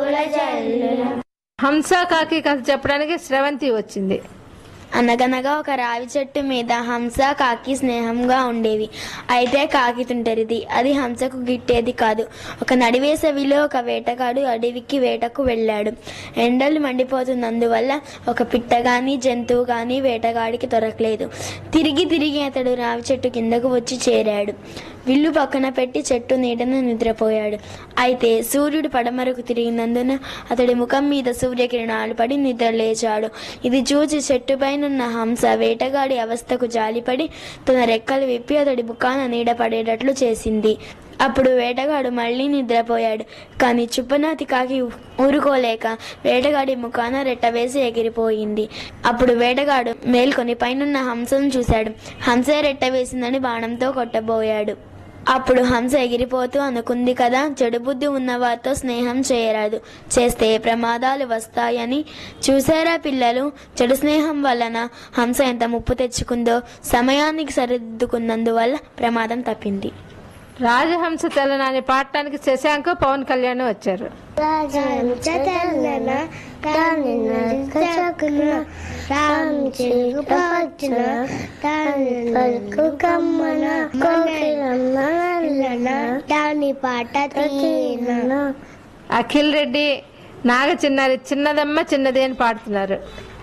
పూల జల్లుల హంస కాకి కథ చెప్పడానికి స్రవంతి వచ్చింది అనగనగా ఒక రావి చెట్టు మీద హంస కాకి స్నేహంగా ఉండేవి అయితే కాకి తుంటరిది అది హంసకు గిట్టేది కాదు ఒక నడివేసవిలో ఒక వేటగాడు అడవికి వేటకు వెళ్ళాడు ఎండలు మండిపోతున్నందువల్ల ఒక పిట్ట గాని జంతువు గాని వేటగాడికి దొరకలేదు తిరిగి తిరిగి అతడు రావి చెట్టు కిందకు వచ్చి చేరాడు విల్లు పక్కన పెట్టి చెట్టు నీడను నిద్రపోయాడు అయితే సూర్యుడు పడమరకు తిరిగినందున అతడి ముఖం మీద సూర్యకిరణాలు పడి నిద్ర లేచాడు ఇది చూసి చెట్టుపైనున్న హంస వేటగాడి అవస్థకు జాలిపడి తన రెక్కలు విప్పి అతడి ముఖాన నీడ పడేటట్లు చేసింది అప్పుడు వేటగాడు మళ్ళీ నిద్రపోయాడు కానీ చుప్పనాతి కాకి ఊరుకోలేక వేటగాడి ముఖాన రెట్టవేసి ఎగిరిపోయింది అప్పుడు వేటగాడు మేల్కొని పైనున్న హంసను చూశాడు హంసే రెట్ట వేసిందని బాణంతో కొట్టబోయాడు అప్పుడు హంస ఎగిరిపోతూ అనుకుంది కదా చెడు బుద్ధి ఉన్నవారితో స్నేహం చేయరాదు చేస్తే ప్రమాదాలు వస్తాయని చూసారా పిల్లలు చెడు స్నేహం వలన హంస ఎంత ముప్పు తెచ్చుకుందో సమయానికి సరిదిద్దుకున్నందువల్ల ప్రమాదం తప్పింది రాజహంస తెల్లనాని పాడటానికి శశాంక్ పవన్ కళ్యాణ్ వచ్చారు రాజహంస తెల్లన దాని నరకచకున రామి చిరుపచ్చున దాని పలుకు కమ్మన కోకిలమ్మ నల్లన దాని పాట తీయన అఖిల్ రెడ్డి నాగ చిన్నారి చిన్నదమ్మ చిన్నది అని పాడుతున్నారు